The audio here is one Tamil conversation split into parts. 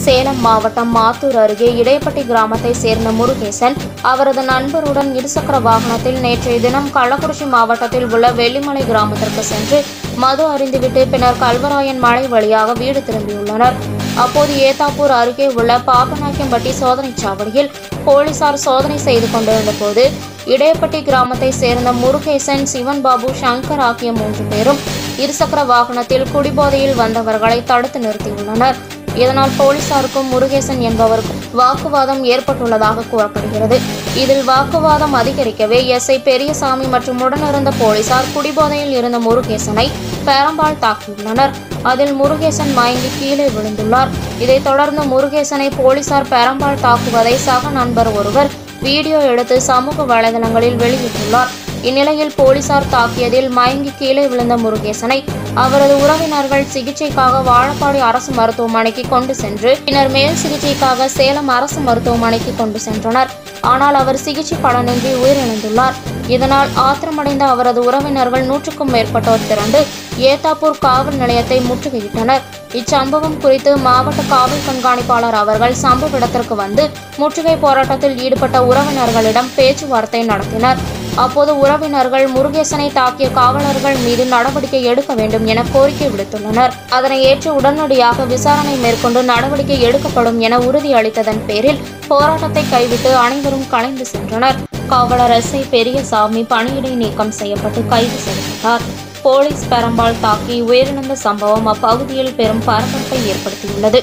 சேலம் மாவட்டம் மாத்தூர் அருகே இடைப்பட்டி கிராமத்தை சேர்ந்த முருகேசன் அவரது நண்பருடன் இருசக்கர வாகனத்தில் நேற்றைய தினம் கள்ளக்குறிச்சி மாவட்டத்தில் உள்ள வெள்ளிமலை கிராமத்திற்கு சென்று மது அருந்திவிட்டு பின்னர் கல்வராயன் மலை வழியாக வீடு திரும்பியுள்ளனர் அப்போது ஏத்தாப்பூர் அருகே உள்ள பாப்பநாயக்கம்பட்டி சோதனைச் சாவடியில் போலீசார் சோதனை செய்து கொண்டிருந்த போது இடையப்பட்டி கிராமத்தை சேர்ந்த முருகேசன் சிவன் பாபு சங்கர் ஆகிய மூன்று பேரும் இருசக்கர வாகனத்தில் குடிபோதையில் வந்தவர்களை தடுத்து நிறுத்தியுள்ளனர் இதனால் போலீசாருக்கும் முருகேசன் என்பவருக்கும் வாக்குவாதம் ஏற்பட்டுள்ளதாக கூறப்படுகிறது இதில் வாக்குவாதம் அதிகரிக்கவே எஸ்ஐ பெரியசாமி மற்றும் உடனிருந்த போலீசார் குடிபோதையில் இருந்த முருகேசனை பேரம்பால் தாக்கியுள்ளனர் அதில் முருகேசன் மயங்கி கீழே விழுந்துள்ளார் இதைத் தொடர்ந்து முருகேசனை போலீசார் பெரம்பால் தாக்குவதை சக நண்பர் ஒருவர் வீடியோ எடுத்து சமூக வலைதளங்களில் வெளியிட்டுள்ளார் இந்நிலையில் போலீசார் தாக்கியதில் மயங்கி கீழே விழுந்த முருகேசனை அவரது உறவினர்கள் சிகிச்சைக்காக வாழப்பாடி அரசு மருத்துவமனைக்கு கொண்டு சென்று பின்னர் மேல் சிகிச்சைக்காக சேலம் அரசு மருத்துவமனைக்கு கொண்டு சென்றனர் ஆனால் அவர் சிகிச்சை பலனின்றி உயிரிழந்துள்ளார் இதனால் ஆத்திரமடைந்த அவரது உறவினர்கள் நூற்றுக்கும் மேற்பட்டோர் திரண்டு ஏத்தாப்பூர் காவல் நிலையத்தை முற்றுகையிட்டனர் இச்சம்பவம் குறித்து மாவட்ட காவல் கண்காணிப்பாளர் அவர்கள் சம்பவ இடத்திற்கு வந்து முற்றுகை போராட்டத்தில் ஈடுபட்ட உறவினர்களிடம் பேச்சுவார்த்தை நடத்தினர் அப்போது உறவினர்கள் முருகேசனை தாக்கிய காவலர்கள் மீது நடவடிக்கை எடுக்க வேண்டும் என கோரிக்கை விடுத்துள்ளனர் அதனை ஏற்று உடனடியாக விசாரணை மேற்கொண்டு நடவடிக்கை எடுக்கப்படும் என உறுதியளித்ததன் பேரில் போராட்டத்தை கைவிட்டு அனைவரும் கலைந்து சென்றனர் காவலர் எஸ் ஐ பெரியசாமி பணியிடை நீக்கம் செய்யப்பட்டு கைது செய்யப்பட்டார் போலீஸ் பெரம்பால் தாக்கி உயிரிழந்த சம்பவம் அப்பகுதியில் பெரும் பரபரப்பை ஏற்படுத்தியுள்ளது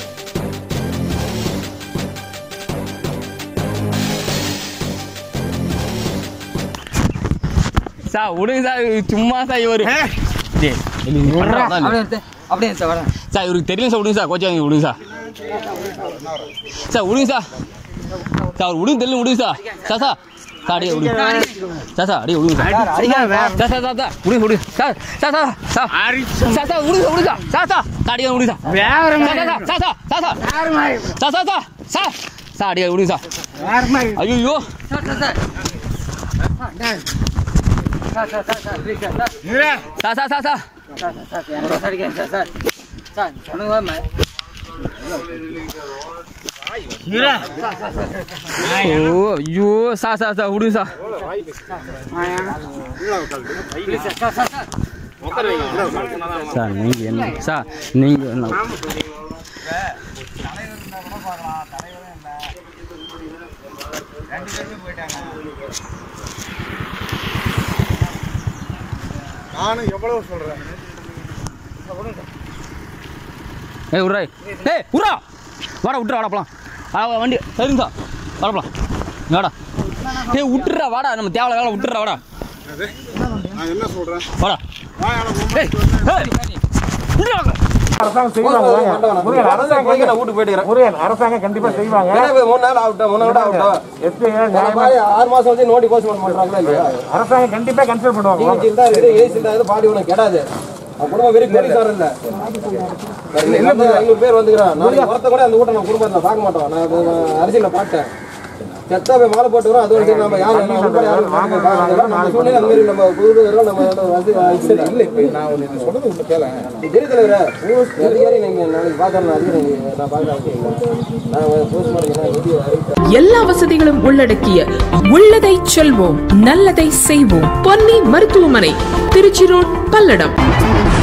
சார் விடுங்க சார் இவரு சும்மா சார் இவரு டேய், இது நீ பண்றா தான் அப்படியே எடுத்து அப்படியே சார் வரேன் சார் இவருக்கு தெரியும் சார் விடுங்க சார் கோச்சாங்க விடுங்க சார் சார் விடுங்க சார் சார் அவர் விடுங்க தெரியல விடுங்க சார் சார் சார் சார் அடியே விடுங்க சார் சார் அடியே விடுங்க sir sir sir sir sir விடுங்க விடுங்க sir sir sir sir sir sir விடுங்க விடுங்க சார் சார் சார் அடியே விடுங்க sir sir sir sir sir sir sir sir sir sir sir அடியே விடுங்க சார் ஐயோ sir sir sir sir sir sir sir please sir sir sir sir sir sir sir sir sir எனக்கு சரிங்க சார் சார் சார் சொல்லுங்க மே ஓ ஐயோ சார் சார் சார் விடுங்க sir please sir sir sir sir sir நீங்கள் என்ன சார் நீங்கள் என்ன நானும் எவ்வளவு சொல்றேன் ஏய் உர்ரா ஏய் உர்ரா வாடா விட்டுறா வாடா போலாம் ஆ வண்டி சரிங்க சார் வாடா போலாம் வாடா ஏய் விட்டுறா வாடா நம்ம தேவை வேலை விட்டுறா வாடா நான் என்ன சொல்றேன் வாடா வாயால பொம்மை ஏய் ஏய் விட்டுறா அரசாங்கம் செய்வாங்க முருகன் அரசாங்கம் வீட்டுக்கு போயிட்டு முருகன் அரசாங்கம் கண்டிப்பா செய்வாங்க மூணு நாள் ஆகட்டும் மூணு நாள் ஆகட்டும் எஸ்பி இந்த நியாயமா மாதிரி ஆறு மாசம் வந்து நோட்டி போஸ்ட்மார்ட்டம் பண்றாங்களா இல்லையா அரசாங்கம் கண்டிப்பா கன்சிடர் பண்ணுவாங்க டிஜி இருந்தா இருக்குது ஏசி இருந்தா இது பாடி ஒன்றும் கெடாது அவன் குடும்பம் வெறும் போலீஸார் இல்ல இன்னும் ஐநூறு பேர் வந்துக்கிறான் நாளைக்கு ஒருத்த கூட அந்த கூட்டம் நம்ம குடும்பத்தை பார்க்க மாட்டோம் நான் அது நான் அரசியல பார்த்தேன் செத்தா போய் மாலை போட்டு வரோம் அதோட சரி நம்ம யாரும் நம்ம உட்பட யாரும் பார்க்க மாட்டோம். நம்ம சூழ்நிலை அந்த மாதிரி நம்ம புது இதெல்லாம் நம்ம வசதி சரி இல்லை இப்போ நான் ஒன்று சொல்றது ஒன்று கேள பெரிய தலைவரே அதிகாரி நீங்கள் நாளைக்கு பார்க்கறேன் அதிகாரி நான் பார்க்க அவசியம் இல்லை நான் போஸ்ட்மார்ட்டம் வீடியோ அறிவிப்பேன் எல்லா வசதிகளும் உள்ளடக்கிய உள்ளதை செல்வோம் நல்லதை செய்வோம் பொன்னி மருத்துவமனை திருச்சி ரோட் பல்லடம்